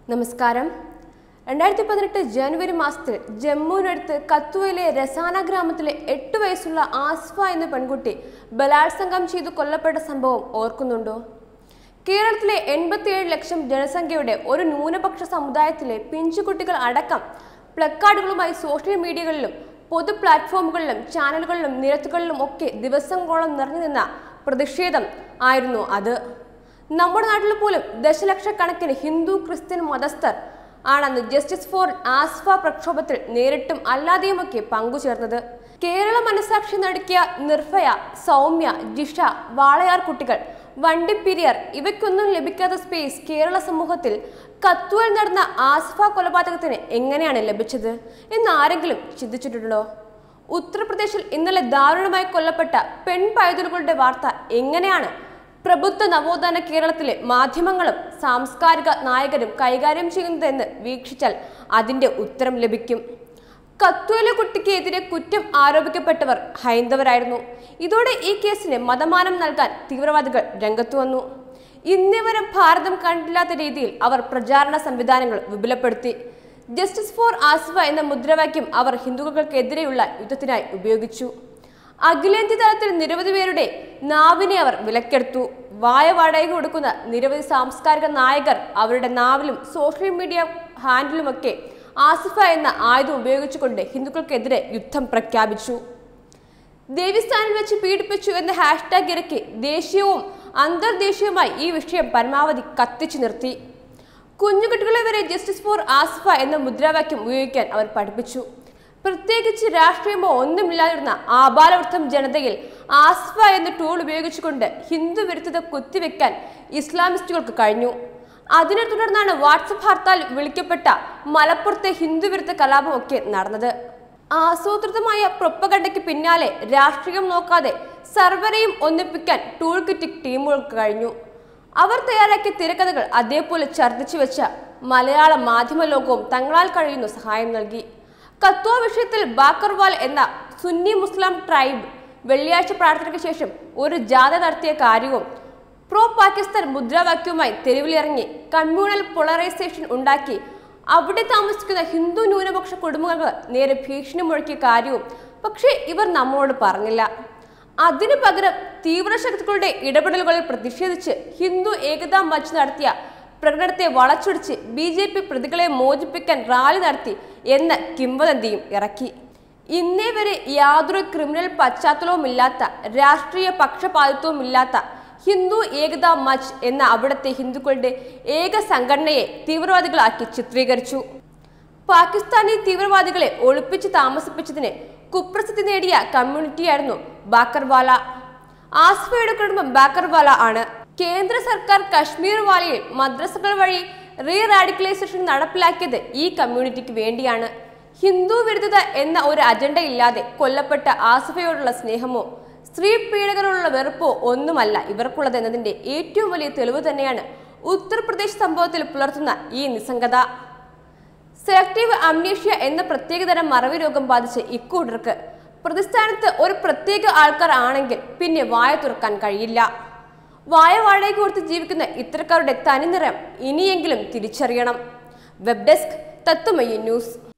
നമസ്കാരം രണ്ടായിരത്തി പതിനെട്ട് ജനുവരി മാസത്തിൽ ജമ്മുവിനടുത്ത് കത്തുവയിലെ രസാന ഗ്രാമത്തിലെ എട്ട് വയസ്സുള്ള ആസ്ഫ എന്ന പെൺകുട്ടി ബലാത്സംഗം ചെയ്തു കൊല്ലപ്പെട്ട സംഭവം ഓർക്കുന്നുണ്ടോ കേരളത്തിലെ എൺപത്തിയേഴ് ലക്ഷം ജനസംഖ്യയുടെ ഒരു ന്യൂനപക്ഷ സമുദായത്തിലെ പിഞ്ചുകുട്ടികൾ അടക്കം പ്ലക്കാർഡുകളുമായി സോഷ്യൽ മീഡിയകളിലും പൊതു പ്ലാറ്റ്ഫോമുകളിലും ചാനലുകളിലും നിരത്തുകളിലും ഒക്കെ ദിവസങ്ങളോളം നിറഞ്ഞു നിന്ന പ്രതിഷേധം ആയിരുന്നു അത് നമ്മുടെ നാട്ടിൽ പോലും ദശലക്ഷക്കണക്കിന് ഹിന്ദു ക്രിസ്ത്യൻ മതസ്ഥർ ആണെന്ന് ജസ്റ്റിസ് ഫോർ ആസ്ഫ പ്രക്ഷോഭത്തിൽ നേരിട്ടും അല്ലാതെയുമൊക്കെ പങ്കുചേർന്നത് കേരള മനസാക്ഷി നടുക്കിയ നിർഭയ സൗമ്യ ജിഷ വാളയാർ കുട്ടികൾ വണ്ടിപ്പിരിയർ ഇവയ്ക്കൊന്നും ലഭിക്കാത്ത സ്പേസ് കേരള സമൂഹത്തിൽ കത്തുവൽ നടന്ന ആസ്ഫ കൊലപാതകത്തിന് എങ്ങനെയാണ് ലഭിച്ചത് എന്ന് ആരെങ്കിലും ചിന്തിച്ചിട്ടുണ്ടോ ഉത്തർപ്രദേശിൽ ഇന്നലെ ദാരുണമായി കൊല്ലപ്പെട്ട പെൺ പൈതലുകളുടെ വാർത്ത എങ്ങനെയാണ് പ്രബുദ്ധ നവോത്ഥാന കേരളത്തിലെ മാധ്യമങ്ങളും സാംസ്കാരിക നായകരും കൈകാര്യം ചെയ്യുന്നതെന്ന് വീക്ഷിച്ചാൽ അതിന്റെ ഉത്തരം ലഭിക്കും കത്തുവല കുട്ടിക്കെതിരെ കുറ്റം ആരോപിക്കപ്പെട്ടവർ ഹൈന്ദവരായിരുന്നു ഇതോടെ ഈ കേസിന് മതമാനം നൽകാൻ തീവ്രവാദികൾ രംഗത്തു വന്നു ഇന്നേവരെ ഭാരതം കണ്ടില്ലാത്ത രീതിയിൽ അവർ പ്രചാരണ സംവിധാനങ്ങൾ വിപുലപ്പെടുത്തി ജസ്റ്റിസ് ഫോർ ആസ്വ എന്ന മുദ്രാവാക്യം അവർ ഹിന്ദുക്കൾക്കെതിരെയുള്ള യുദ്ധത്തിനായി ഉപയോഗിച്ചു അഖിലേന്ത്യ തലത്തിൽ നിരവധി പേരുടെ നാവിനെ അവർ വിലക്കെടുത്തു വായ വാടക കൊടുക്കുന്ന നിരവധി സാംസ്കാരിക നായകർ അവരുടെ നാവിലും സോഷ്യൽ മീഡിയ ഹാൻഡിലുമൊക്കെ ആസിഫ എന്ന ആയുധം ഉപയോഗിച്ചുകൊണ്ട് ഹിന്ദുക്കൾക്കെതിരെ യുദ്ധം പ്രഖ്യാപിച്ചു ദേവിസ്ഥാനിൽ വെച്ച് പീഡിപ്പിച്ചു എന്ന ഹാഷ്ടാഗ് ഇറക്കി ദേശീയവും അന്തർദേശീയവുമായി ഈ വിഷയം പരമാവധി കത്തിച്ചു നിർത്തി കുഞ്ഞുകുട്ടികളെ വരെ ജസ്റ്റിസ് ഫോർ ആസ്ഫ എന്ന മുദ്രാവാക്യം ഉപയോഗിക്കാൻ അവർ പഠിപ്പിച്ചു പ്രത്യേകിച്ച് രാഷ്ട്രീയമോ ഒന്നുമില്ലാതിരുന്ന ആബാലവൃത്തം ജനതയിൽ ആസ്ഫ എന്ന ടൂൾ ഉപയോഗിച്ചുകൊണ്ട് ഹിന്ദു വിരുദ്ധത കുത്തിവെക്കാൻ ഇസ്ലാമിസ്റ്റുകൾക്ക് കഴിഞ്ഞു അതിനെ തുടർന്നാണ് വാട്സപ്പ് ഹർത്താൽ വിളിക്കപ്പെട്ട മലപ്പുറത്തെ ഹിന്ദു വിരുദ്ധ കലാപമൊക്കെ നടന്നത് ആസൂത്രിതമായ പ്രൊപ്പകണ്ടയ്ക്ക് പിന്നാലെ രാഷ്ട്രീയം നോക്കാതെ സർവരെയും ഒന്നിപ്പിക്കാൻ ടൂൾ കിറ്റ് ടീമുകൾക്ക് കഴിഞ്ഞു അവർ തയ്യാറാക്കിയ തിരക്കഥകൾ അതേപോലെ ഛർദ്ദിച്ചു വെച്ച മലയാള മാധ്യമ ലോകവും തങ്ങളാൽ കഴിയുന്ന സഹായം നൽകി കത്വ വിഷയത്തിൽ ബാക്കർവാൽ എന്ന സുന്നി മുസ്ലിം ട്രൈബ് വെള്ളിയാഴ്ച പ്രാർത്ഥനയ്ക്ക് ശേഷം ഒരു ജാഥ നടത്തിയ കാര്യവും പ്രോ പാകിസ്ഥാൻ മുദ്രാവാക്യവുമായി തെരുവിലിറങ്ങി കമ്മ്യൂണൽ പോളറൈസേഷൻ ഉണ്ടാക്കി അവിടെ താമസിക്കുന്ന ഹിന്ദു ന്യൂനപക്ഷ കുടുംബങ്ങൾക്ക് നേരെ ഭീഷണി മുഴക്കിയ കാര്യവും പക്ഷേ ഇവർ നമ്മളോട് പറഞ്ഞില്ല അതിനു പകരം തീവ്രശക്തികളുടെ ഇടപെടലുകളിൽ പ്രതിഷേധിച്ച് ഹിന്ദു ഏകതാ മച്ച് നടത്തിയ പ്രകടനത്തെ വളച്ചൊടിച്ച് ബി ജെ പി പ്രതികളെ മോചിപ്പിക്കാൻ റാലി നടത്തി എന്ന കിംവദന്തിയും ഇറക്കി ഇന്നേ വരെ യാതൊരു ക്രിമിനൽ പശ്ചാത്തലവുമില്ലാത്ത രാഷ്ട്രീയ പക്ഷപാതിത്വവുമില്ലാത്ത ഹിന്ദു ഏകതാ മച്ച് എന്ന അവിടുത്തെ ഹിന്ദുക്കളുടെ ഏക സംഘടനയെ തീവ്രവാദികളാക്കി ചിത്രീകരിച്ചു പാകിസ്ഥാനി തീവ്രവാദികളെ ഒളിപ്പിച്ച് താമസിപ്പിച്ചതിന് കുപ്രസിദ്ധി നേടിയ കമ്മ്യൂണിറ്റിയായിരുന്നു ബാക്കർവാല ആസ്ഫയുടെ കുടുംബം ബാക്കർവാല ആണ് കേന്ദ്ര സർക്കാർ കശ്മീർ വാലയിൽ മദ്രസകൾ വഴി റീ റാഡിക്കലൈസേഷൻ നടപ്പിലാക്കിയത് ഈ കമ്മ്യൂണിറ്റിക്ക് വേണ്ടിയാണ് ഹിന്ദു വിരുദ്ധത എന്ന ഒരു അജണ്ട ഇല്ലാതെ കൊല്ലപ്പെട്ട ആസിഫയോടുള്ള സ്നേഹമോ സ്ത്രീ പീഡകരോടുള്ള വെറുപ്പോ ഒന്നുമല്ല ഇവർക്കുള്ളത് എന്നതിന്റെ ഏറ്റവും വലിയ തെളിവ് തന്നെയാണ് ഉത്തർപ്രദേശ് സംഭവത്തിൽ പുലർത്തുന്ന ഈ നിസ്സംഗത സെലക്റ്റീവ് അംനീഷ്യ എന്ന പ്രത്യേകതരം മറവി രോഗം ബാധിച്ച ഇക്കൂട്ടർക്ക് പ്രതിസ്ഥാനത്ത് ഒരു പ്രത്യേക ആൾക്കാർ ആണെങ്കിൽ പിന്നെ വായ തുറക്കാൻ കഴിയില്ല വായ വാടകയ്ക്ക് കൊടുത്ത് ജീവിക്കുന്ന ഇത്തരക്കാരുടെ തനിനിറം ഇനിയെങ്കിലും തിരിച്ചറിയണം വെബ് ഡെസ്ക് തത്തുമയ്യ ന്യൂസ്